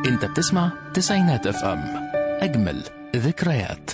انت بتسمع تسعينات اف ام اجمل ذكريات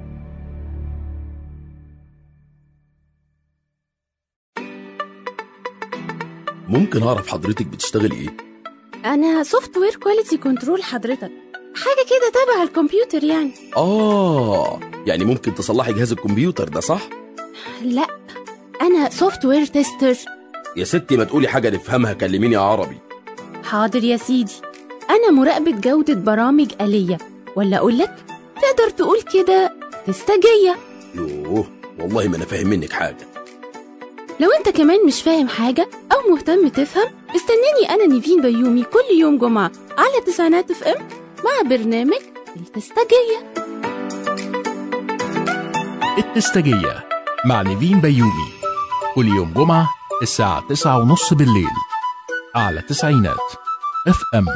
ممكن اعرف حضرتك بتشتغلي ايه انا سوفت وير كواليتي كنترول حضرتك حاجه كده تبع الكمبيوتر يعني اه يعني ممكن تصلحي جهاز الكمبيوتر ده صح لا انا سوفت وير تيستر يا ستي ما تقولي حاجه نفهمها كلميني عربي حاضر يا سيدي انا مراقبه جوده برامج آلية ولا اقول لك تقدر تقول كده تستجية يوه والله ما انا فاهم منك حاجه لو انت كمان مش فاهم حاجه او مهتم تفهم استناني انا نيفين بيومي كل يوم جمعه على تسعينات اف ام مع برنامج التستجية التستجية مع نيفين بيومي كل يوم جمعة الساعة تسعة ونص بالليل على تسعينات اف ام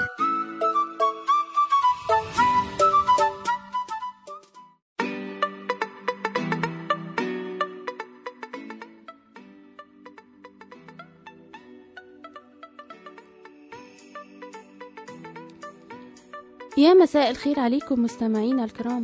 يا مساء الخير عليكم مستمعينا الكرام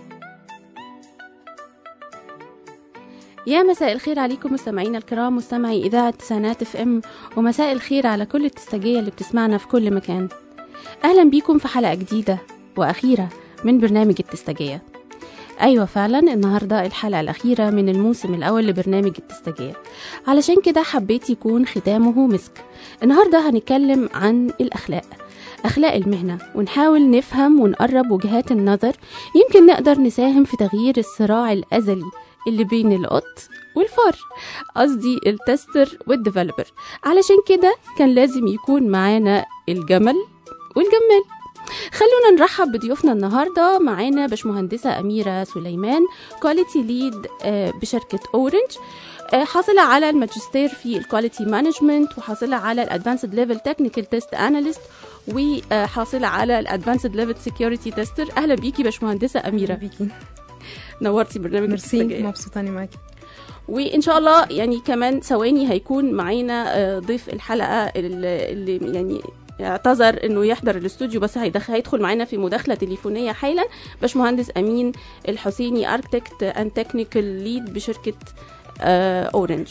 يا مساء الخير عليكم مستمعينا الكرام مستمعي إذاعة تسعينات اف ام ومساء الخير على كل التستجية اللي بتسمعنا في كل مكان أهلا بيكم في حلقة جديدة وأخيرة من برنامج التستجية أيوة فعلا النهاردة الحلقة الأخيرة من الموسم الأول لبرنامج التستجية علشان كده حبيت يكون ختامه مسك النهاردة هنتكلم عن الأخلاق أخلاق المهنة ونحاول نفهم ونقرب وجهات النظر يمكن نقدر نساهم في تغيير الصراع الأزلي اللي بين القط والفار قصدي التستر والديفلوبر علشان كده كان لازم يكون معانا الجمل والجمال خلونا نرحب بضيوفنا النهارده معانا باشمهندسه اميره سليمان كواليتي ليد بشركه اورنج آه، حاصله على الماجستير في الكواليتي مانجمنت وحاصله على الادفانسد ليفل تكنيكال تيست اناليست وحاصله على الادفانسد ليفل سكيورتي تيستر اهلا بيكي باشمهندسه اميره بيكي نورتي برنامج ميرسي التستجية. مبسوطة اني معاكي وان شاء الله يعني كمان ثواني هيكون معانا آه، ضيف الحلقه اللي اللي يعني اعتذر انه يحضر الاستوديو بس هيدخل هيدخل معانا في مداخله تليفونيه حالا باشمهندس امين الحسيني اركتكت اند تكنيكال ليد بشركه آه، اورنج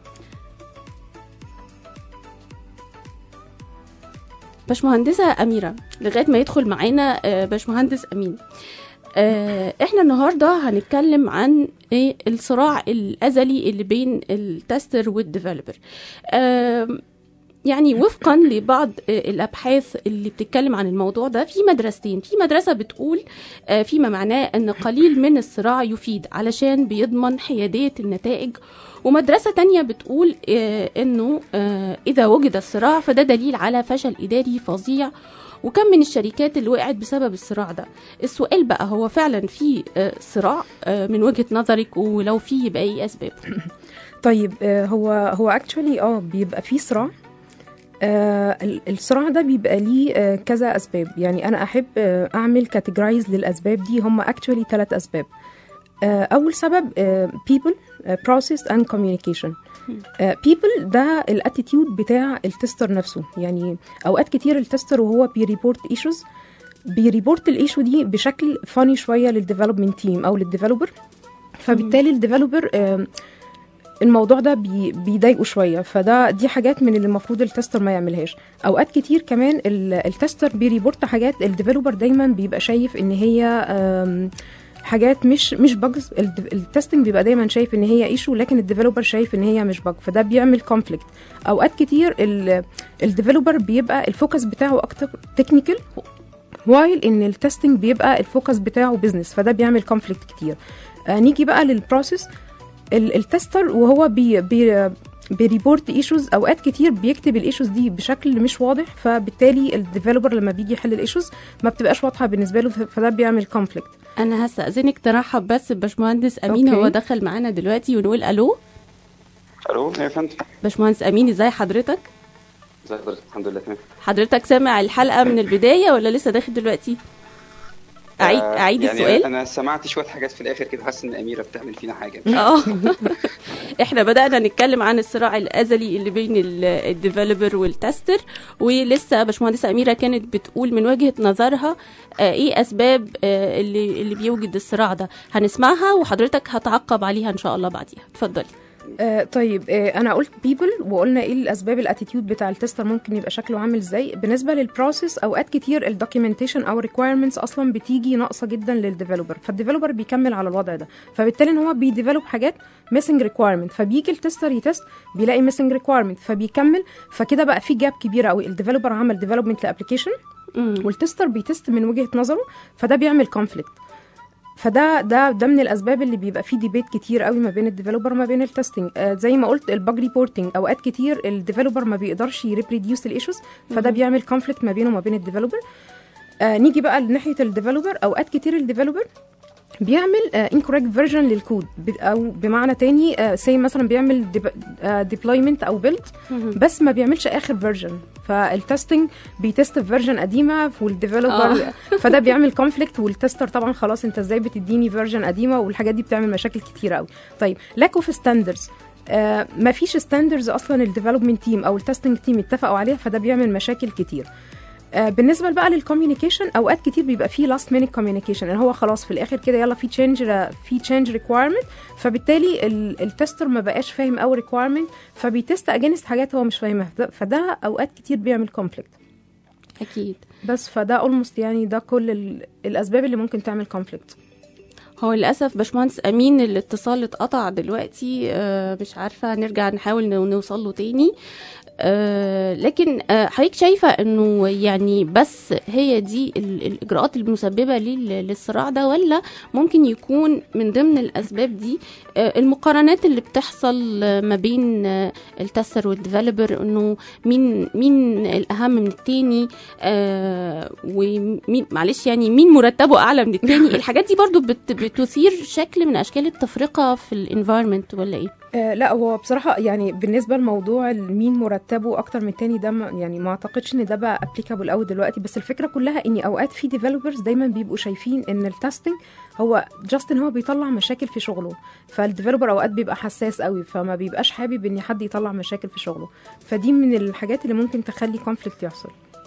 باشمهندسه اميره لغايه ما يدخل معانا آه، باشمهندس امين آه، احنا النهارده هنتكلم عن ايه الصراع الازلي اللي بين التستر والديفلوبر آم، يعني وفقا لبعض آه، الابحاث اللي بتتكلم عن الموضوع ده في مدرستين في مدرسه بتقول آه، فيما معناه ان قليل من الصراع يفيد علشان بيضمن حياديه النتائج ومدرسه تانية بتقول آه، انه آه، اذا وجد الصراع فده دليل على فشل اداري فظيع وكم من الشركات اللي وقعت بسبب الصراع ده السؤال بقى هو فعلا في آه، صراع آه، من وجهة نظرك ولو في يبقى ايه اسبابه طيب آه، هو هو اكشولي اه بيبقى فيه صراع آه ال- الصراع ده بيبقى ليه آه كذا اسباب يعني انا احب آه اعمل كاتيجرايز للاسباب دي هم اكشولي ثلاث اسباب آه اول سبب آه people آه process and communication آه people ده الاتيتيود بتاع التستر نفسه يعني اوقات كتير التستر وهو بيريبورت ايشوز بيريبورت الايشو دي بشكل فاني شويه للديفلوبمنت تيم او للديفلوبر فبالتالي الديفلوبر آه الموضوع ده بي بيضايقه شويه فده دي حاجات من اللي المفروض التستر ما يعملهاش اوقات كتير كمان ال- التستر بيريبورت حاجات الديفلوبر دايما بيبقى شايف ان هي آم، حاجات مش مش باجز التستنج بيبقى دايما شايف ان هي ايشو لكن الديفلوبر شايف ان هي مش باج فده بيعمل كونفليكت اوقات كتير الديفلوبر بيبقى الفوكس بتاعه اكتر تكنيكال وايل ان التستنج بيبقى الفوكس بتاعه بزنس فده بيعمل كونفليكت كتير آه نيجي بقى للبروسيس ال- التستر وهو بي بي بيريبورت ايشوز اوقات كتير بيكتب الايشوز دي بشكل مش واضح فبالتالي الديفلوبر لما بيجي يحل الايشوز ما بتبقاش واضحه بالنسبه له ف- فده بيعمل كونفليكت انا هستأذنك ترحب بس بباشمهندس امين أوكي. هو دخل معانا دلوقتي ونقول الو الو ايه يا فندم باشمهندس امين ازاي حضرتك ازي حضرتك الحمد لله تمام حضرتك سامع الحلقه من البدايه ولا لسه داخل دلوقتي اعيد اعيد يعني السؤال انا سمعت شويه حاجات في الاخر كده حاسس ان اميره بتعمل فينا حاجه اه احنا بدأنا نتكلم عن الصراع الأزلي اللي بين الديفلوبر والتستر ولسه باشمهندسة أميرة كانت بتقول من وجهة نظرها آه، ايه أسباب آه، اللي اللي بيوجد الصراع ده هنسمعها وحضرتك هتعقب عليها إن شاء الله بعديها اتفضلي آه طيب آه انا قلت بيبل وقلنا ايه الاسباب الاتيتيود بتاع التستر ممكن يبقى شكله عامل ازاي بالنسبه للبروسيس اوقات كتير الدوكيومنتيشن او ريكويرمنتس اصلا بتيجي ناقصه جدا للديفلوبر فالديفلوبر بيكمل على الوضع ده فبالتالي ان هو بيديفلوب حاجات ميسنج ريكويرمنت فبيجي التستر يتست بيلاقي ميسنج ريكويرمنت فبيكمل فكده بقى في جاب كبيره قوي الديفلوبر عمل ديفلوبمنت لابلكيشن مم. والتستر بيتست من وجهه نظره فده بيعمل كونفليكت فده ده ده من الاسباب اللي بيبقى فيه ديبيت كتير قوي ما بين الديفلوبر وما بين التستنج آه زي ما قلت الباج ريبورتنج اوقات كتير الديفلوبر ما بيقدرش يريبريديوس الايشوز فده مم. بيعمل كونفليكت ما بينه وما بين الديفلوبر آه نيجي بقى لناحيه الديفلوبر اوقات كتير الديفلوبر بيعمل انكوريكت فيرجن للكود ب- او بمعنى تاني سي مثلا بيعمل ديبلويمنت او بيلد مم. بس ما بيعملش اخر فيرجن فالتستنج بيتست في فيرجن قديمه والديفلوبر آه. فده بيعمل كونفليكت والتستر طبعا خلاص انت ازاي بتديني فيرجن قديمه والحاجات دي بتعمل مشاكل كتيره قوي طيب لاك اوف ستاندردز آه ما فيش ستاندردز اصلا الديفلوبمنت تيم او التستنج تيم اتفقوا عليها فده بيعمل مشاكل كتير آه، بالنسبه بقى للكوميونيكيشن اوقات كتير بيبقى فيه لاست مينيت كوميونيكيشن اللي هو خلاص في الاخر كده يلا في تشينج في تشينج ريكويرمنت فبالتالي ال- التستر ما بقاش فاهم قوي ريكويرمنت فبيتست اجينست حاجات هو مش فاهمها فده- فده اوقات كتير بيعمل كونفليكت أكيد بس فده اولموست يعني ده كل ال- الاسباب اللي ممكن تعمل كونفليكت هو للأسف باشمهندس أمين الاتصال اتقطع دلوقتي آه، مش عارفة نرجع نحاول نو- نوصل له تاني آه، لكن آه، حضرتك شايفة انه يعني بس هي دي ال- الإجراءات المسببة لل- للصراع ده ولا ممكن يكون من ضمن الأسباب دي آه، المقارنات اللي بتحصل آه، ما بين آه، التستر والديفلوبر انه مين مين الأهم من التاني آه، ومين معلش يعني مين مرتبه أعلى من التاني الحاجات دي برضو بت بتثير شكل من أشكال التفرقة في الانفايرمنت ولا ايه؟ آه لا هو بصراحة يعني بالنسبة لموضوع مين مرتبه أكتر من التاني ده ما- يعني ما أعتقدش إن ده بقى ابليكابل أوي دلوقتي بس الفكرة كلها إن أوقات في ديفلوبرز دايما بيبقوا شايفين إن التستنج هو جاست إن هو بيطلع مشاكل في شغله فالديفلوبر أوقات بيبقى حساس أوي فما بيبقاش حابب إن حد يطلع مشاكل في شغله فدي من الحاجات اللي ممكن تخلي كونفليكت يحصل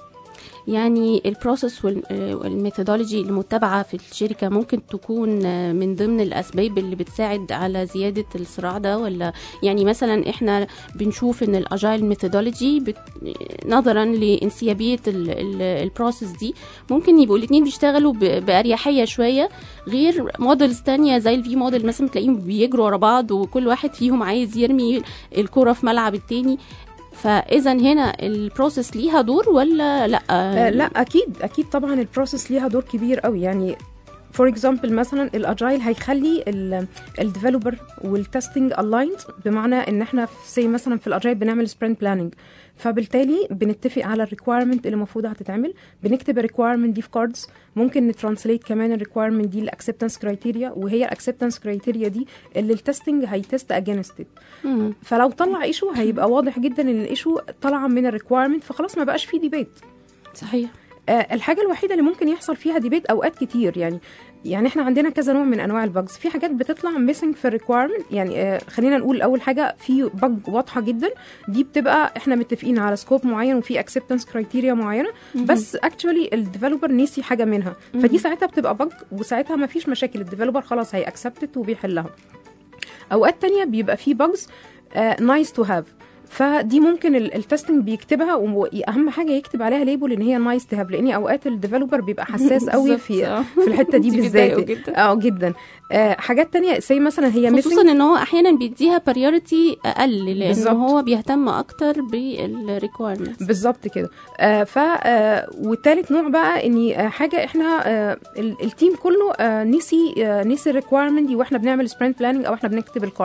يعني البروسيس والميثودولوجي المتبعة في الشركة ممكن تكون آه، من ضمن الأسباب اللي بتساعد على زيادة الصراع ده ولا يعني مثلا احنا بنشوف ان الاجايل ميثودولوجي بت... نظرا لانسيابية البروسيس دي ممكن يبقوا الاتنين بيشتغلوا ب... بأريحية شوية غير موديلز تانية زي الفي موديل مثلا تلاقيهم بيجروا ورا بعض وكل واحد فيهم عايز يرمي الكرة في ملعب التاني فاذا هنا البروسيس ليها دور ولا لا آه لا اكيد اكيد طبعا البروسيس ليها دور كبير قوي يعني فور اكزامبل مثلا الاجايل هيخلي الديفلوبر والتستنج الايند بمعنى ان احنا زي مثلا في الاجايل بنعمل سبرنت بلاننج فبالتالي بنتفق على الريكويرمنت اللي المفروض هتتعمل بنكتب الريكويرمنت دي في كاردز ممكن نترانسليت كمان الريكويرمنت دي لاكسبتنس كرايتيريا وهي الاكسبتنس كرايتيريا دي اللي التستنج هيتست اجينست مم. فلو طلع ايشو هيبقى واضح جدا ان الايشو طالعه من الريكويرمنت فخلاص ما بقاش فيه ديبيت صحيح آه، الحاجه الوحيده اللي ممكن يحصل فيها ديبيت اوقات كتير يعني يعني احنا عندنا كذا نوع من انواع البجز في حاجات بتطلع ميسنج في الريكويرمنت يعني آه خلينا نقول اول حاجه في بج واضحه جدا دي بتبقى احنا متفقين على سكوب معين وفي اكسبتنس كرايتيريا معينه بس اكشولي الديفلوبر نسي حاجه منها فدي ساعتها بتبقى بج وساعتها ما فيش مشاكل الديفلوبر خلاص هي اكسبتت وبيحلها اوقات تانية بيبقى في بجز نايس تو هاف فدي ممكن التستنج بيكتبها واهم حاجه يكتب عليها ليبل ان هي نايس تو هاف لان اوقات الديفلوبر بيبقى حساس قوي بالظبط، في آه. في الحته دي دي بالذات بتضايقه جدا. اه جدا آه حاجات تانية زي مثلا هي خصوصا missing ان هو احيانا بيديها بريورتي اقل لان بالظبط. هو بيهتم اكتر بالريكويرمنتس بالظبط كده آه ف آه والتالت نوع بقى ان آه حاجه احنا آه ال- التيم كله آه نسي آه نسي الريكويرمنت دي واحنا بنعمل سبرنت بلاننج او احنا بنكتب الكارد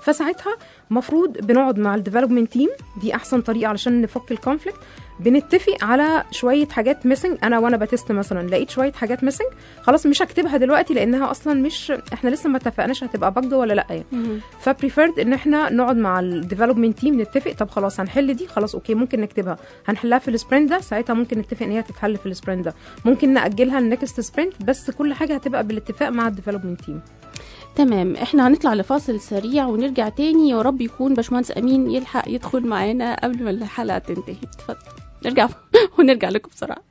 فساعتها المفروض بنقعد مع الديفلوبمنت تيم دي احسن طريقه علشان نفك الكونفليكت بنتفق على شويه حاجات ميسنج انا وانا بتست مثلا لقيت شويه حاجات ميسنج خلاص مش هكتبها دلوقتي لانها اصلا مش احنا لسه ما اتفقناش هتبقى بجد ولا لا يعني مهم. فبريفيرد ان احنا نقعد مع الديفلوبمنت تيم نتفق طب خلاص هنحل دي خلاص اوكي ممكن نكتبها هنحلها في السبرنت ده ساعتها ممكن نتفق ان هي تتحل في السبرنت ده ممكن ناجلها للنكست سبرنت بس كل حاجه هتبقى بالاتفاق مع الديفلوبمنت تيم تمام احنا هنطلع لفاصل سريع ونرجع تاني يا رب يكون باشمهندس امين يلحق يدخل معانا قبل ما الحلقه تنتهي اتفضل نرجع ونرجع لكم بسرعه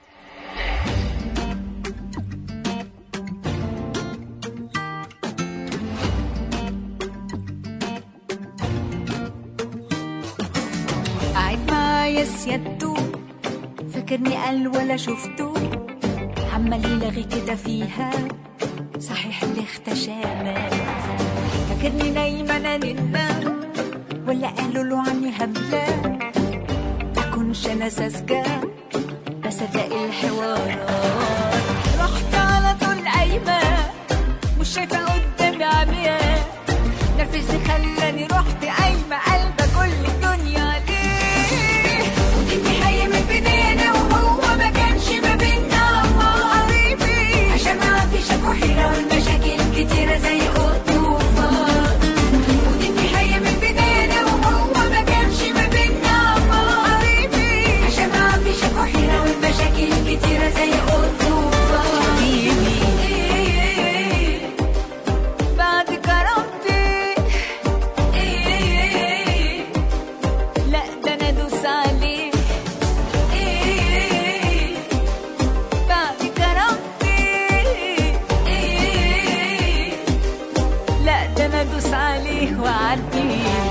قاعد معايا سيادته فاكرني قال ولا شفته عمال يلغي كده فيها صحيح اللي اختشامات فاكرني نايمة انا ننام ولا قالوا له عني هبلة اكونش انا ساذجة بصدق الحوارات رحت على طول قايمة مش شايفة قدامي عمياء نرفزني خلاني رحت قايمة قلبة كل الدنيا ليه ودي حي من بداية وهو ما كانش ما بينا قريبي عشان ما فيش اكو حيرة والمشاكل كتيرة زي قطوفة ودي حي من بداية وهو ما كانش ما بينا قريبي عشان ما فيش اكو حيرة والمشاكل كتيرة زي قطوفة حبيبي بعد كرامتي إيه لا ده انا ادوس عليه إيه بعد كرامتي إيه لا ده انا ادوس عليه واعديه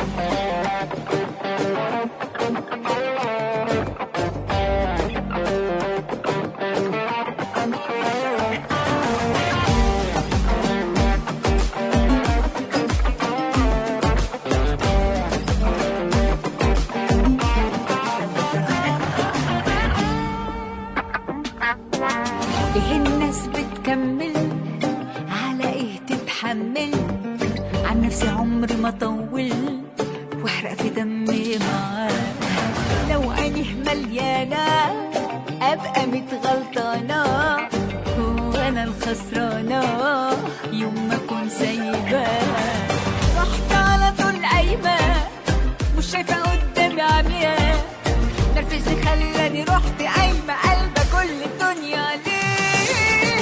ايه الناس بتكمل على ايه تتحمل عن نفسي عمري ما طول واحرق في دمي معاه لو عينيه مليانة ابقى متغلطانة وانا الخسرانة يوم ما اكون سايباه رحت على طول قايمة مش شايفة قدامي عمياء نرفزني خلاني رحت قايمة قلبة كل الدنيا ليه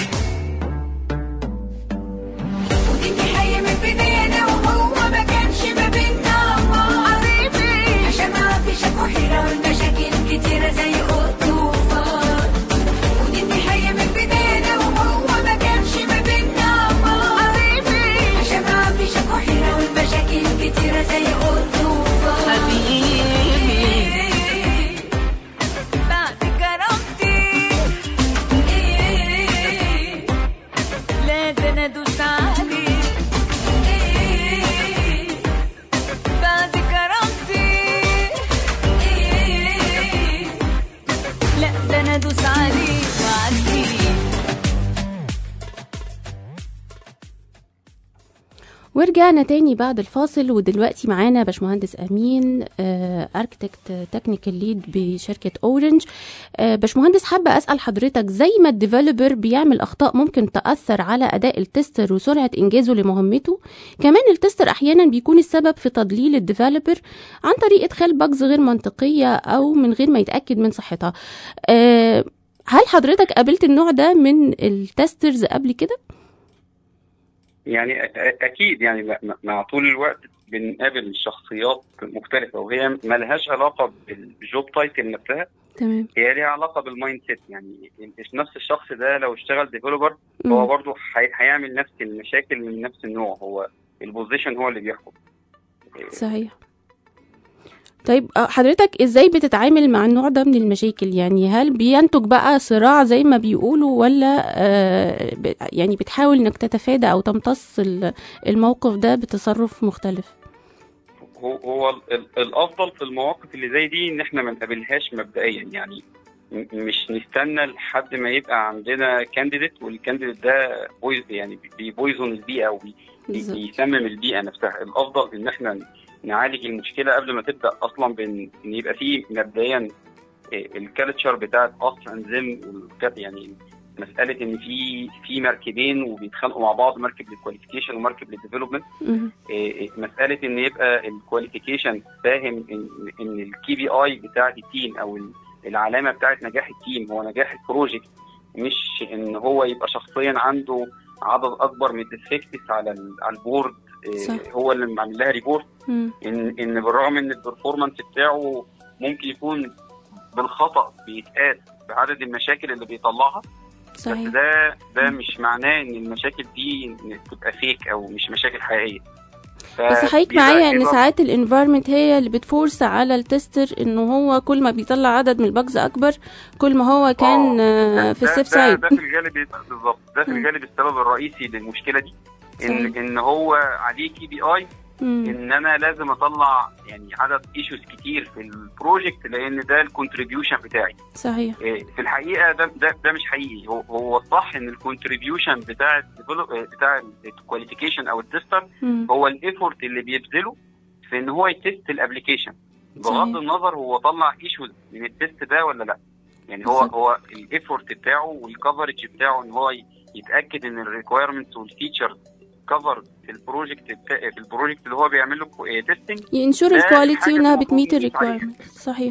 ودي حي من بداية وهو ما كانش ما بينا قريبي عشان ما فيش اكو حيرة والمشاكل كتيرة زي قطوفة ودي حي من بداية وهو ما كانش ما بينا قريبي عشان ما فيش اكو حيرة والمشاكل كتيرة زي قطوفة حبيبي بعد كرامتي إيه لا ده انا ادوس عليه إيه بعد كرامتي إيه لا ده انا ادوس عليه واعديه ورجعنا تاني بعد الفاصل ودلوقتي معانا باشمهندس امين اركتكت تكنيكال ليد بشركه اورنج آه، باشمهندس حابه اسال حضرتك زي ما الديفلوبر بيعمل اخطاء ممكن تاثر على اداء التستر وسرعه انجازه لمهمته كمان التستر احيانا بيكون السبب في تضليل الديفلوبر عن طريق ادخال باجز غير منطقيه او من غير ما يتاكد من صحتها آه، هل حضرتك قابلت النوع ده من التسترز قبل كده يعني أ- أ- اكيد يعني م- مع طول الوقت بنقابل شخصيات مختلفه وهي ملهاش علاقه بالجوب تايتل نفسها تمام هي ليها علاقه بالمايند سيت يعني مش نفس الشخص ده لو اشتغل ديفلوبر مم. هو برضه هي- هيعمل نفس المشاكل من نفس النوع هو البوزيشن هو اللي بيحكم صحيح طيب آه، حضرتك ازاي بتتعامل مع النوع ده من المشاكل يعني هل بينتج بقى صراع زي ما بيقولوا ولا آه، ب- يعني بتحاول انك تتفادى او تمتص ال- الموقف ده بتصرف مختلف هو هو ال- ال- الافضل في المواقف اللي زي دي ان احنا ما نقابلهاش مبدئيا يعني م- مش نستنى لحد ما يبقى عندنا كانديديت والكانديديت ده بويز يعني بيبويزون البيئه وبي بالظبط يسمم البيئه نفسها الافضل ان احنا نعالج المشكله قبل ما تبدا اصلا بان إن يبقى فيه مبدئيا الكالتشر بتاعت اصل انزيم يعني مساله ان في في مركبين وبيتخانقوا مع بعض مركب للكواليفيكيشن ومركب للديفلوبمنت مهم. إيه، مساله ان يبقى الكواليفيكيشن فاهم ان ان الكي بي اي بتاعت التيم او ال- العلامه بتاعت نجاح التيم هو نجاح البروجكت مش ان هو يبقى شخصيا عنده عدد اكبر من الافكتس على ال- على البورد إيه، صح. هو اللي عامل لها ريبورت مم. ان ان بالرغم ان البرفورمانس بتاعه ممكن يكون بالخطا بيتقاس بعدد المشاكل اللي بيطلعها بس صحيح ده ده مش معناه ان المشاكل دي إن تبقى فيك او مش مشاكل حقيقيه بس حضرتك فبيبقى- معايا ان بيبقى- ساعات الانفايرمنت هي اللي بتفورس على التستر انه هو كل ما بيطلع عدد من الباجز اكبر كل ما هو كان آه، آه، في ده- السيف ده- سايد ده في الغالب بيبقى- بالظبط ده في مم. الغالب السبب الرئيسي للمشكله دي ان صحيح. ان هو عليه كي بي اي مم. ان انا لازم اطلع يعني عدد ايشوز كتير في البروجكت لان ده الكونتريبيوشن بتاعي صحيح إيه، في الحقيقه ده ده, ده مش حقيقي هو هو الصح ان الكونتريبيوشن بتاع الديفلوب بتاع الكواليفيكيشن او التستر مم. هو الايفورت اللي بيبذله في ان هو يتست الابلكيشن بغض صحيح. النظر هو طلع ايشوز من التست ده ولا لا يعني هو بالظبط. هو الايفورت بتاعه والكفرج بتاعه ان هو ي- يتاكد ان الريكويرمنتس والفيتشرز كفر في البروجكت بتاع في البروجكت اللي هو بيعمل له تيستنج ينشر ده الكواليتي حاجة وانها المفروض بتميت نقيس عليها. الريكويرمنت صحيح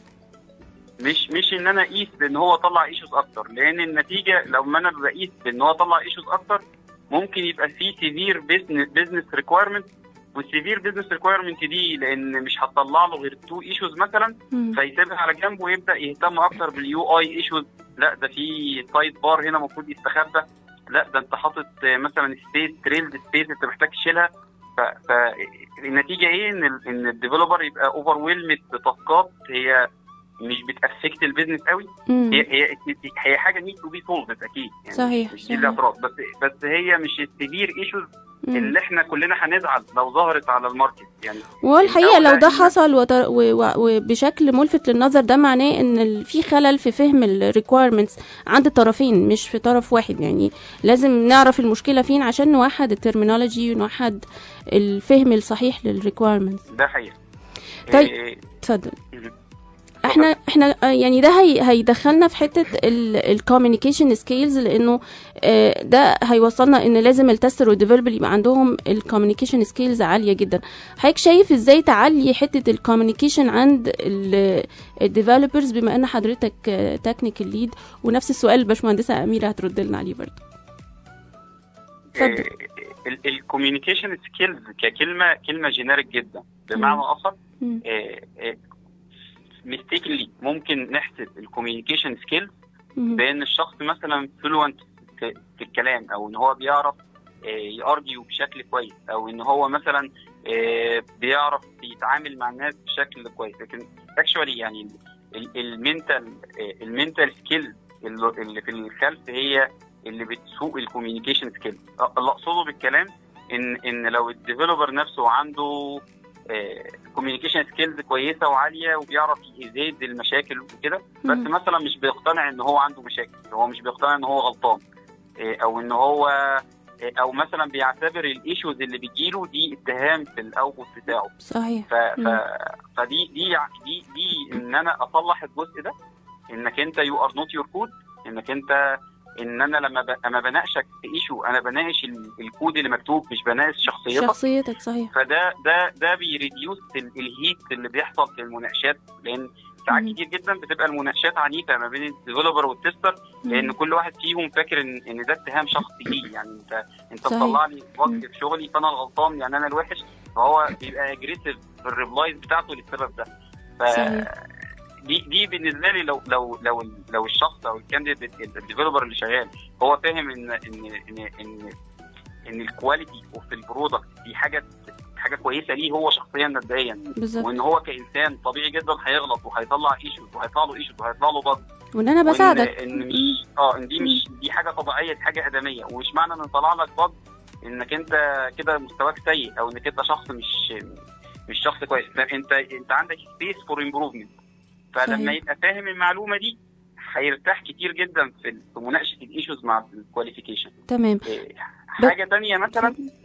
مش مش ان انا اقيس بان هو طلع ايشوز اكتر لان النتيجه لو ما انا بقيس بان هو طلع ايشوز اكتر ممكن يبقى في سيفير بزنس ريكويرمنت والسيفير بزنس ريكويرمنت دي لان مش هتطلع له غير تو ايشوز مثلا مم. فيسيبها على جنب ويبدا يهتم اكتر باليو اي ايشوز لا ده في سايد بار هنا المفروض يستخبى لا ده انت حاطط آه، مثلا سبيس تريلد سبيس انت محتاج تشيلها ف- فالنتيجه ايه ان ال ان الديفلوبر يبقى اوفر ويلمد بتاسكات هي مش بتافكت البيزنس قوي مم. هي هي هي حاجه نيد تو بي سولفد اكيد يعني صحيح، مش دي صحيح. الاعتراض بس بس هي مش السيفير ايشوز مم. اللي احنا كلنا هنزعل لو ظهرت على الماركت يعني وهو الحقيقة لو ده الدولة إن- حصل وط- و- و- وبشكل ملفت للنظر ده معناه ان ال- في خلل في فهم الريكويرمنتس عند الطرفين مش في طرف واحد يعني لازم نعرف المشكلة فين عشان نوحد الترمينولوجي ونوحد الفهم الصحيح للريكويرمنتس ده حقيقي طيب. إيه، اتفضل مهم. احنا احنا آه، يعني ده هي هيدخلنا في حته الكوميونيكيشن سكيلز لانه آه، ده هيوصلنا ان لازم التستر والديفلوبر يبقى عندهم الكوميونيكيشن سكيلز عاليه جدا حضرتك شايف ازاي تعلي حته الكوميونيكيشن عند الديفلوبرز بما ان حضرتك تكنيكال ليد ونفس السؤال الباشمهندسه اميره هترد لنا عليه برضه اتفضل. الكوميونيكيشن سكيلز ككلمه كلمه جينيريك جدا بمعنى اخر مم. ميستيكلي ممكن نحسب الكوميونيكيشن سكيلز مم. بان الشخص مثلا فلوينت في, في الكلام او ان هو بيعرف يارجيو بشكل كويس او ان هو مثلا آه، بيعرف يتعامل مع الناس بشكل كويس لكن اكشولي يعني المنتال المنتال سكيلز اللي في الخلف هي اللي بتسوق الكوميونيكيشن سكيلز اللي اقصده بالكلام ان ان لو الديفلوبر نفسه عنده كوميونيكيشن سكيلز كويسه وعاليه وبيعرف يزيد المشاكل وكده بس مم. مثلا مش بيقتنع ان هو عنده مشاكل هو مش بيقتنع ان هو غلطان إيه، او ان هو إيه، او مثلا بيعتبر الايشوز اللي بتجيله دي اتهام في الاوتبوت بتاعه صحيح ف... ف... مم. فدي دي دي دي ان انا اصلح الجزء ده انك انت يو ار نوت يور كود انك انت ان انا لما ب... اما بناقشك في ايشو انا بناقش ال... الكود اللي مكتوب مش بناقش شخصيتك شخصيتك صحيح فده ده ده بيريديوس ال- الهيت اللي بيحصل في المناقشات لان ساعات مم. كتير جدا بتبقى المناقشات عنيفه ما بين الديفلوبر والتستر لان مم. كل واحد فيهم فاكر ان ان ده اتهام شخصي ليه يعني انت انت صحيح. مطلع لي مم. بج في شغلي فانا الغلطان يعني انا الوحش فهو بيبقى اجريسيف في الريبلايز بتاعته للسبب ده ف صحيح. دي دي بالنسبه لي لو لو لو لو الشخص او الكانديديت الديفلوبر اللي شغال هو فاهم ان ان ان ان, إن الكواليتي وفي البرودكت دي حاجه حاجه كويسه ليه هو شخصيا مبدئيا بالظبط وان هو كانسان طبيعي جدا هيغلط وهيطلع ايشوز وهيطلع له ايشوز وهيطلع له بج وان انا بساعدك ان مش اه ان دي مش دي حاجه طبيعيه دي حاجه ادميه ومش معنى ان طلع لك بج انك انت كده مستواك سيء او انك انت شخص مش مش شخص كويس لا، انت انت عندك سبيس فور امبروفمنت فلما صحيح. يبقى فاهم المعلومه دي هيرتاح كتير جدا في في مناقشه الايشوز مع الكواليفيكيشن تمام إيه، حاجه تانية مثلا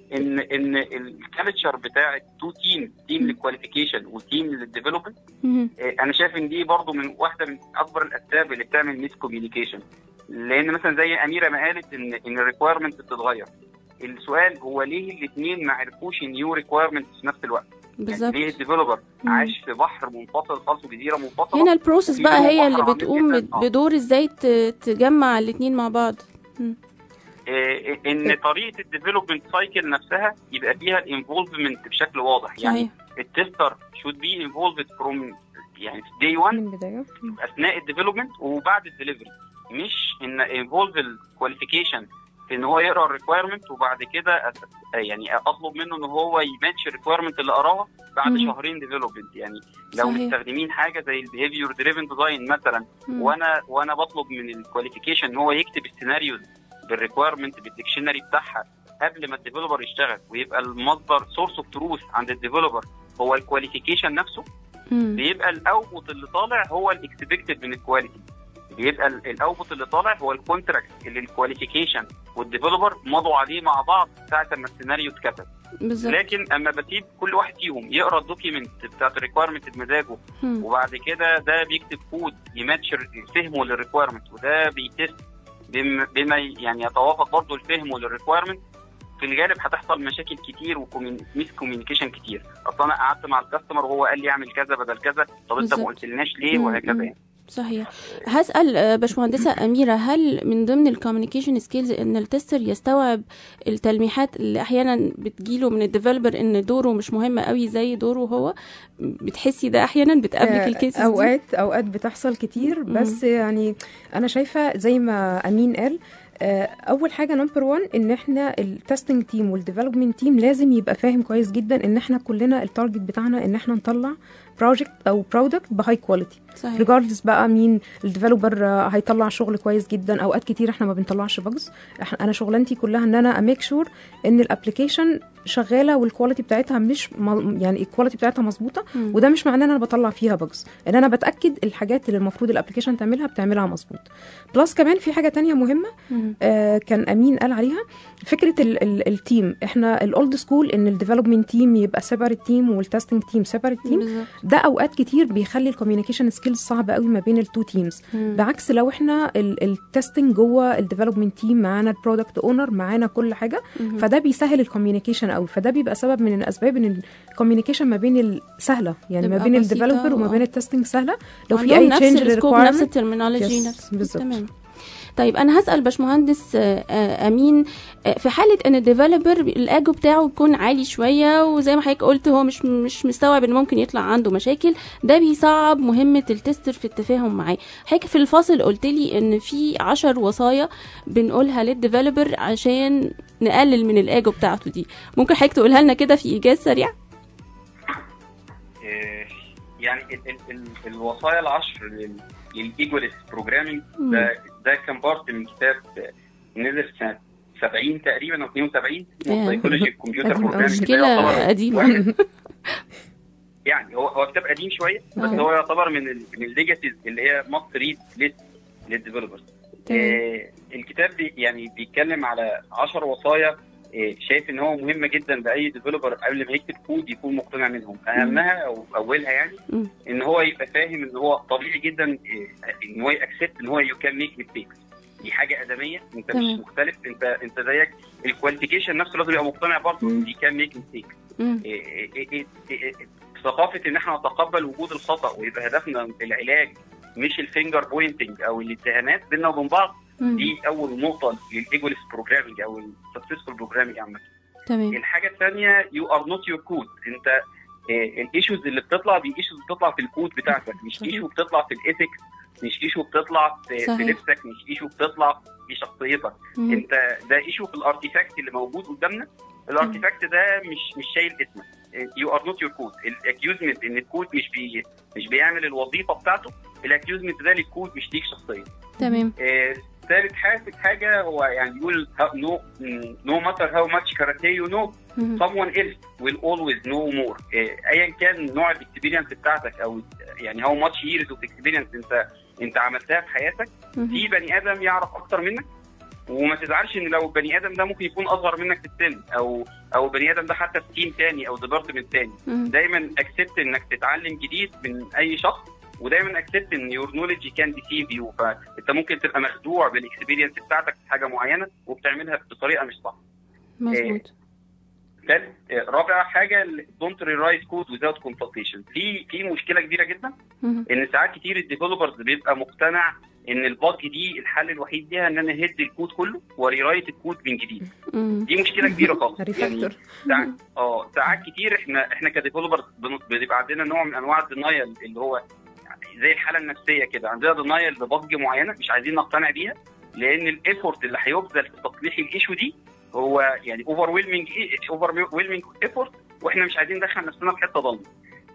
ان ان الكالتشر بتاع تو تيم تيم مم. للكواليفيكيشن وتيم للديفلوبمنت مهم. انا شايف ان دي برضو من واحده من اكبر الاسباب اللي بتعمل ميس كوميونيكيشن لان مثلا زي اميره ما قالت ان ان الريكويرمنت بتتغير السؤال هو ليه الاثنين ما عرفوش النيو ريكويرمنت في نفس الوقت يعني بالظبط ليه الديفلوبر مم. عاش في بحر منفصل خالص وجزيره منفصله هنا البروسيس وفي بقى منهم هي اللي بحر عميق بتقوم جداً. آه. بدور ازاي ت- تجمع الاتنين مع بعض إيه، ان طريقه الديفلوبمنت سايكل نفسها يبقى فيها الانفولفمنت بشكل واضح يعني صحيح التستر should be involved from يعني في day 1 من البدايه اثناء الديفلوبمنت وبعد الدليفري مش ان انفولف الكواليفيكيشن في ان هو يقرا الريكويرمنت وبعد كده أت- يعني اطلب منه ان هو يماتش الريكويرمنت اللي قراها بعد مهم. شهرين ديفلوبمنت يعني لو صحيح. مستخدمين حاجه زي البيهيفيور دريفن ديزاين مثلا مم. وانا وانا بطلب من الكواليفيكيشن ان هو يكتب السيناريوز بالريكويرمنت بالديكشنري بتاعها قبل ما الديفلوبر يشتغل ويبقى المصدر سورس اوف تروث عند الديفلوبر هو الكواليفيكيشن نفسه مم. بيبقى الاوتبوت اللي طالع هو الاكسبكتد من الكواليتي بيبقى الاوتبوت اللي طالع هو الكونتراكت اللي الكواليفيكيشن والديفلوبر مضوا عليه مع بعض ساعه ما السيناريو اتكتب بالظبط لكن اما بسيب كل واحد فيهم يقرا الدوكيمنت بتاعت الريكويرمنت بمزاجه مم. وبعد كده ده بيكتب كود يماتش فهمه للريكويرمنت وده بيتست بم- بما يعني يتوافق برضه لفهمه للريكويرمنت في الغالب هتحصل مشاكل كتير وميس كوميونيكيشن كتير اصل انا قعدت مع الكاستمر وهو قال لي اعمل كذا بدل كذا طب انت بالظبط. ما قلتلناش ليه مم، وهكذا مم. يعني صحيح هسأل آه، باشمهندسة أميرة هل من ضمن الكوميونيكيشن سكيلز إن التستر يستوعب التلميحات اللي أحيانا بتجيله من الديفلوبر إن دوره مش مهم قوي زي دوره هو بتحسي ده أحيانا بتقابلك آه، الكيسز دي؟ اوقات اوقات بتحصل كتير بس يعني انا شايفه زي ما امين قال آه، اول حاجه نمبر 1 ان احنا التستنج تيم والديفلوبمنت تيم لازم يبقى فاهم كويس جدا ان احنا كلنا التارجت بتاعنا ان احنا نطلع بروجكت او برودكت بهاي كواليتي صحيح ريجاردلس بقى مين الديفلوبر هيطلع شغل كويس جدا اوقات كتير احنا ما بنطلعش بجز انا شغلانتي كلها ان انا اميك شور ان الابلكيشن شغاله والكواليتي بتاعتها مش م... يعني الكواليتي بتاعتها مظبوطه مم. وده مش معناه ان انا بطلع فيها بجز ان انا بتاكد الحاجات اللي المفروض الابلكيشن تعملها بتعملها مظبوط بلس كمان في حاجه تانية مهمه مم. آه كان امين قال عليها فكره ال ال التيم احنا الاولد سكول ان الديفلوبمنت تيم يبقى سيبريت تيم والتستنج تيم سيبريت تيم بالظبط ده اوقات كتير بيخلي الكوميونيكيشن سكيلز صعبه قوي ما بين التو تيمز مم. بعكس لو احنا التستنج جوه الديفلوبمنت تيم معانا البرودكت اونر معانا كل حاجه مم. فده بيسهل الكوميونيكيشن قوي فده بيبقى سبب من الاسباب ان الكوميونيكيشن ما بين ال- سهله يعني ما تبقى بين بسيطة الديفلوبر وما و- بين التستنج سهله لو في وعندهم اي نفس تشينج السكوب نفس ريكويرمنت الترمينولوجي Yes، نفس بالظبط. تمام طيب انا هسال باشمهندس آه، آه، امين آه، في حاله ان الديفلوبر الاجو بتاعه يكون عالي شويه وزي ما حضرتك قلت هو مش مش مستوعب ان ممكن يطلع عنده مشاكل ده بيصعب مهمه التستر في التفاهم معاه حضرتك في الفاصل قلت لي ان في عشر وصايا بنقولها للديفلوبر عشان نقلل من الاجو بتاعته دي ممكن حضرتك تقولها لنا كده في ايجاز سريع إيه، يعني ال ال ال الوصايا العشر لل- للايجوليس بروجرامينج مم. ده ده كان بارت من كتاب نزل في سنه 70 تقريبا او 72 ياه. اسمه سايكولوجي الكمبيوتر قديم أوي. بروجرامينج مشكله قديمه واحد يعني هو هو كتاب قديم شويه بس آه. هو يعتبر من ال من الليجاسيز اللي هي ماست ريد ليست للديفلوبرز تمام. آه الكتاب بي يعني بيتكلم على 10 وصايا آه شايف ان هو مهمه جدا لاي ديفلوبر قبل ما يكتب كود يكون مقتنع منهم اهمها او اولها يعني مم. ان هو يبقى فاهم ان هو طبيعي جدا آه، ان هو يأكسبت ان هو يو كان ميك ميستيكس دي حاجه ادميه انت تمام. مش مختلف انت انت زيك الكواليفيكيشن نفسه لازم يبقى مقتنع برضه مم. ان دي كان ميك ميستيك مم. إيه- إيه- إيه- إيه- ثقافه ان احنا نتقبل وجود الخطا ويبقى هدفنا العلاج مش الفينجر بوينتنج او الاتهامات بيننا وبين بعض مم. دي اول نقطه للايجوليس بروجرامينج او السكسسفول بروجرامينج عامه تمام الحاجه الثانيه يو ار نوت يور كود انت الايشوز اللي بتطلع دي ايشوز بتطلع في الكود بتاعتك مش صحيح. ايشو بتطلع في الايثكس مش ايشو بتطلع في, في صحيح. لبسك مش ايشو بتطلع في شخصيتك مم. انت ده ايشو في الارتيفاكت اللي موجود قدامنا الارتيفاكت ده مش مش شايل اسمك يو ار نوت يور كود الاكيوزمنت ان الكود مش بي مش بيعمل الوظيفه بتاعته الاكيوزمنت ده للكود مش ليك شخصيا تمام آه، ثالث حاجه حاجه هو يعني يقول نو نو ماتر هاو ماتش كاراتيه يو نو مم. someone else will always know more آه، ايا كان نوع الاكسبيرينس بتاعتك او يعني how much years of experience انت انت عملتها في حياتك مم. في بني ادم يعرف اكتر منك وما تزعلش ان لو البني ادم ده ممكن يكون اصغر منك في السن او او البني ادم ده حتى في تيم تاني او ديبارتمنت تاني مم. دايما اكسبت انك تتعلم جديد من اي شخص ودايما اكسبت ان يور نولج كان ديسيف يو فانت ممكن تبقى مخدوع بالاكسبيرينس بتاعتك في حاجه معينه وبتعملها بطريقه مش صح مظبوط ثالث رابع حاجه دونت ريرايت كود without consultation في في مشكله كبيره جدا مم. ان ساعات كتير الديفلوبرز بيبقى مقتنع ان الباج دي الحل الوحيد ليها ان انا هد الكود كله وريرايت الكود من جديد مم. دي مشكله كبيره خالص ريفاكتور ساعات اه ساعات كتير احنا احنا كديفلوبرز بن- بيبقى عندنا نوع من انواع الدينايل اللي هو زي الحاله النفسيه كده عندنا دينايل لبج معينه مش عايزين نقتنع بيها لان الايفورت اللي هيبذل في تصليح الايشو دي هو يعني اوفر ويلمنج اوفر ويلمنج ايفورت واحنا مش عايزين ندخل نفسنا في حته ضلمه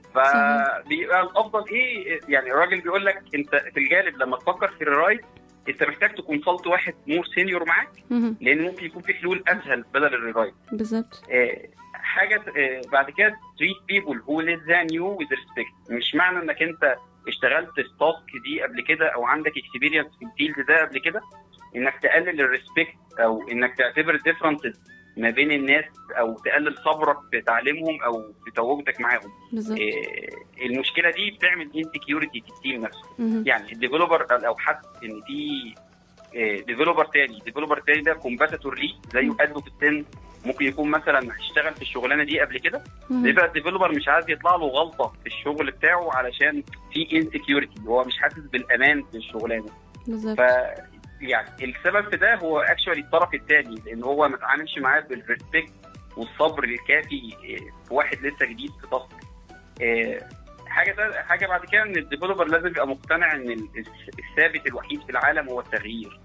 فبيبقى الافضل ايه يعني الراجل بيقول لك انت في الغالب لما تفكر في الرايت انت محتاج تكونسلت واحد مور سينيور معاك مم. لان ممكن يكون في حلول اسهل بدل الريرايت بالظبط آه، حاجه آه، بعد كده treat people who less than you with respect مش معنى انك انت اشتغلت التاسك دي قبل كده او عندك اكسبيرينس في الفيلد ده قبل كده انك تقلل الريسبكت او انك تعتبر ديفرنسز ما بين الناس او تقلل صبرك في تعليمهم او في تواجدك معاهم بالظبط آه، المشكله دي بتعمل انسكيورتي في التيم نفسه مم. يعني الديفلوبر لو حس ان في ديفلوبر تاني ديفلوبر تاني ده كومباتيتور ليه زيه قده في السن ممكن يكون مثلا اشتغل في الشغلانه دي قبل كده مم. بيبقى الديفلوبر مش عايز يطلع له غلطه في الشغل بتاعه علشان في انسكيورتي هو مش حاسس بالامان في الشغلانه بالظبط ف يعني السبب في ده هو اكشولي الطرف الثاني لان هو ما اتعاملش معاه بالريسبكت والصبر الكافي آه، في واحد لسه جديد في تاسك آه، حاجه تا- حاجه بعد كده ان الديفلوبر لازم يبقى مقتنع ان ال- الثابت الوحيد في العالم هو التغيير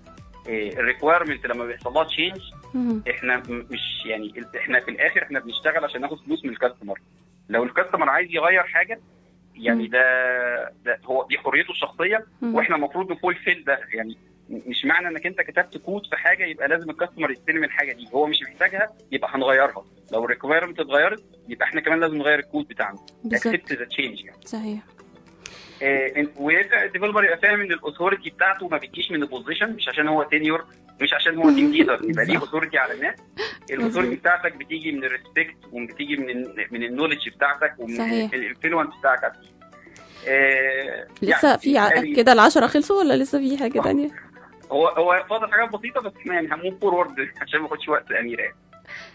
الريكويرمنت لما بيحصل لها تشينج مم. احنا م- مش يعني احنا في الاخر احنا بنشتغل عشان ناخد فلوس من الكاستمر لو الكاستمر عايز يغير حاجه يعني مم. ده, ده هو دي حريته الشخصيه مم. واحنا المفروض نفول فيل ده يعني مش معنى انك انت كتبت كود في حاجه يبقى لازم الكاستمر يستلم الحاجه دي هو مش محتاجها يبقى هنغيرها لو الريكويرمنت اتغيرت يبقى احنا كمان لازم نغير الكود بتاعنا بالظبط اكسبت ذا تشينج يعني صحيح آه، ويبقى الديفلوبر يبقى فاهم ان الاثوريتي بتاعته ما بتجيش من البوزيشن مش عشان هو سينيور مش عشان هو تيم ليدر يبقى ليه صح. اثوريتي على الناس الاثوريتي بتاعتك بتيجي من الريسبكت وبتيجي من ال من النولج بتاعتك ومن صحيح. الانفلونس بتاعك على التيم. آه، لسه يعني في ع- يعني كده العشرة خلصوا ولا لسه في حاجة آه. تانية؟ هو هو فاضل حاجات بسيطه بس احنا يعني هنموف فورورد عشان ما اخدش وقت اميره يعني.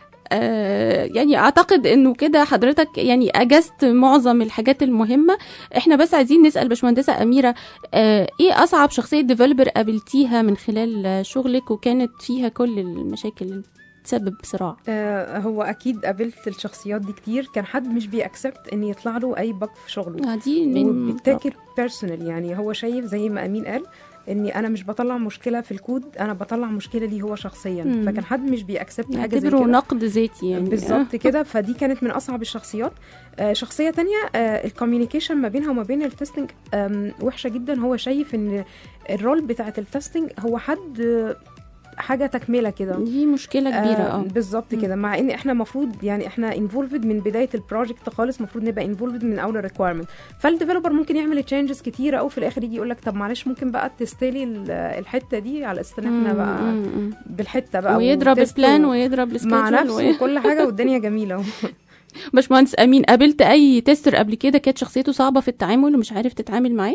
آه يعني اعتقد انه كده حضرتك يعني اجزت معظم الحاجات المهمه احنا بس عايزين نسال باشمهندسه اميره آه ايه اصعب شخصيه ديفلوبر قابلتيها من خلال آه، شغلك وكانت فيها كل المشاكل اللي تسبب صراع آه هو اكيد قابلت الشخصيات دي كتير كان حد مش بيأكسبت ان يطلع له اي بق في شغله آه دي من وبيتاكل بيرسونال يعني هو شايف زي ما امين قال اني انا مش بطلع مشكله في الكود انا بطلع مشكله ليه هو شخصيا مم. فكان حد مش بيأكسبت حاجه زي يعتبره كده نقد ذاتي يعني بالظبط كده فدي كانت من اصعب الشخصيات آه شخصيه تانية آه الكوميونيكيشن ما بينها وما بين التستنج آم، وحشه جدا هو شايف ان الرول بتاعت التستنج هو حد آه، حاجه تكمله كده دي مشكله كبيره آه اه بالظبط مم. كده مع ان احنا المفروض يعني احنا انفولفد من بدايه البروجكت خالص المفروض نبقى انفولفد من اول الريكويرمنت فالديفلوبر ممكن يعمل تشينجز كتيره او في الاخر يجي يقول لك طب معلش ممكن بقى تستلي ال- الحته دي على اساس ان احنا مم، بقى مم، مم. بالحته بقى ويضرب وتست البلان و- ويضرب مع السكيدجول نفسه وكل حاجه والدنيا جميله باشمهندس امين قابلت اي تيستر قبل كده كانت شخصيته صعبه في التعامل ومش عارف تتعامل معاه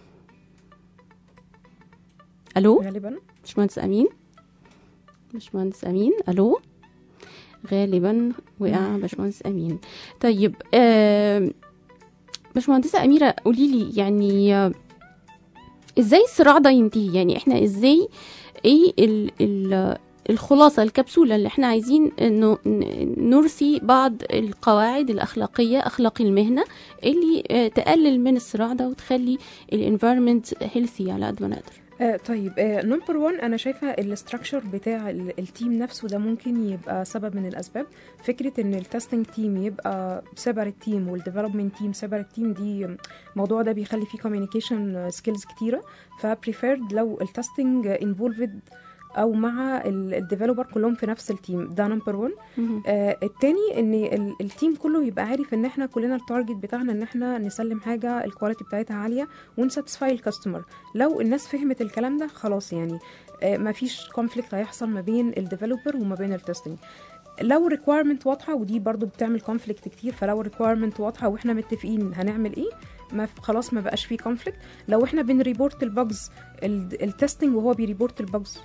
الو غالبا باشمهندس امين باشمهندس امين الو غالبا وقع باشمهندس امين طيب آم، باشمهندسه اميره قولي لي يعني آه، ازاي الصراع ده ينتهي يعني احنا ازاي ايه ال ال الخلاصه الكبسوله اللي احنا عايزين انه ن- نرثي بعض القواعد الاخلاقيه اخلاق المهنه اللي آه، تقلل من الصراع ده وتخلي الانفايرمنت هيلثي على قد ما نقدر آه طيب نمبر 1 انا شايفه الاستراكشر بتاع ال- التيم نفسه ده ممكن يبقى سبب من الاسباب فكره ان التستنج تيم يبقى سيبريت تيم والديفلوبمنت تيم سيبريت تيم دي الموضوع ده بيخلي فيه كوميونيكيشن سكيلز كتيره فبريفيرد لو التستنج انفولفد او مع الديفلوبر كلهم في نفس التيم ده نمبر 1 مهم. آه التاني ان ال- التيم كله يبقى عارف ان احنا كلنا التارجت بتاعنا ان احنا نسلم حاجه الكواليتي بتاعتها عاليه ونساتسفاي الكاستمر لو الناس فهمت الكلام ده خلاص يعني آه مفيش كونفليكت هيحصل ما بين الديفلوبر وما بين التستنج لو ريكويرمنت واضحه ودي برضو بتعمل كونفليكت كتير فلو ريكويرمنت واضحه واحنا متفقين هنعمل ايه ما ف- خلاص ما بقاش فيه كونفليكت لو احنا بنريبورت البجز التستنج وهو بيريبورت البجز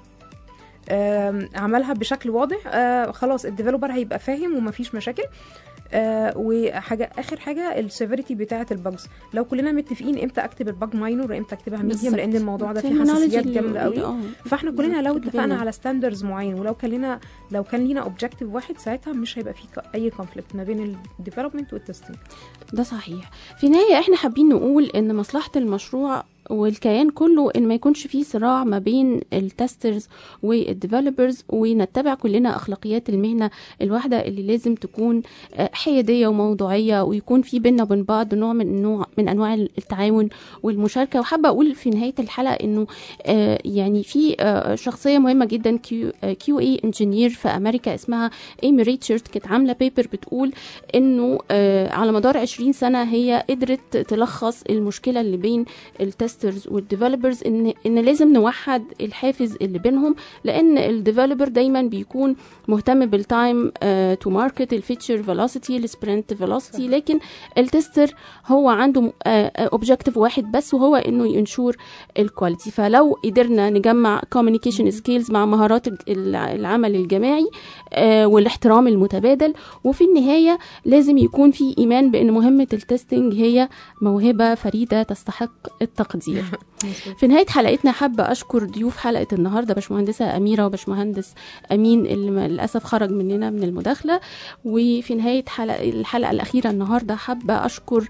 آم، عملها بشكل واضح آه خلاص الديفلوبر هيبقى فاهم ومفيش مشاكل آه وحاجه اخر حاجه السيفيريتي بتاعه البجز لو كلنا متفقين امتى اكتب البج ماينور وامتى اكتبها ميديوم بالظبط. لان الموضوع ده فيه terminology حساسيات اللي- جامده قوي آه. فاحنا كلنا لو بالظبط، اتفقنا بينا. على ستاندرز معين ولو كان لنا لو كان لينا اوبجيكتيف واحد ساعتها مش هيبقى فيه ك- اي كونفليكت ما بين الديفلوبمنت والتستنج ده صحيح في النهاية احنا حابين نقول ان مصلحة المشروع والكيان كله ان ما يكونش فيه صراع ما بين التسترز والديفلوبرز ونتبع كلنا اخلاقيات المهنه الواحده اللي لازم تكون آه، حياديه وموضوعيه ويكون في بينا وبين بعض نوع من نوع من انواع التعاون والمشاركه وحابه اقول في نهايه الحلقه انه آه، يعني في آه، شخصيه مهمه جدا كيو كيو اي انجينير في امريكا اسمها ايمي ريتشارد كانت عامله بيبر بتقول انه آه، على مدار 20 سنه هي قدرت تلخص المشكله اللي بين التسترز والديفلوبرز ان ان لازم نوحد الحافز اللي بينهم لان الديفلوبر دايما بيكون مهتم بالتايم تو ماركت الفيتشر فيلوسيتي السبرنت فيلوسيتي لكن التستر هو عنده اوبجيكتيف واحد بس وهو انه ينشور الكواليتي فلو قدرنا نجمع كوميونيكيشن سكيلز مع مهارات ال- العمل الجماعي آه، والاحترام المتبادل وفي النهايه لازم يكون في ايمان بان مهمه التستنج هي موهبه فريده تستحق التقدير في نهايه حلقتنا حابه اشكر ضيوف حلقه النهارده باشمهندسه اميره وباشمهندس امين اللي م- للاسف خرج مننا من المداخله وفي نهايه حلقه الحلقه الاخيره النهارده حابه اشكر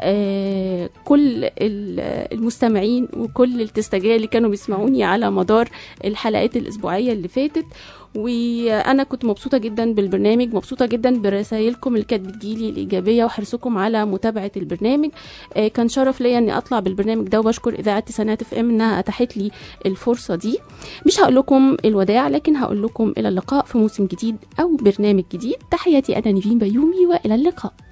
آه، كل ال- المستمعين وكل التستجيه اللي كانوا بيسمعوني على مدار الحلقات الاسبوعيه اللي فاتت وانا كنت مبسوطه جدا بالبرنامج مبسوطه جدا برسائلكم اللي كانت بتجيلي الايجابيه وحرصكم على متابعه البرنامج آه، كان شرف ليا اني اطلع بالبرنامج ده وبشكر اذاعه تسعينات اف ام انها اتاحت لي الفرصه دي مش هقول لكم الوداع لكن هقول لكم الى اللقاء في موسم جديد او برنامج جديد تحياتي انا نيفين بيومي والى اللقاء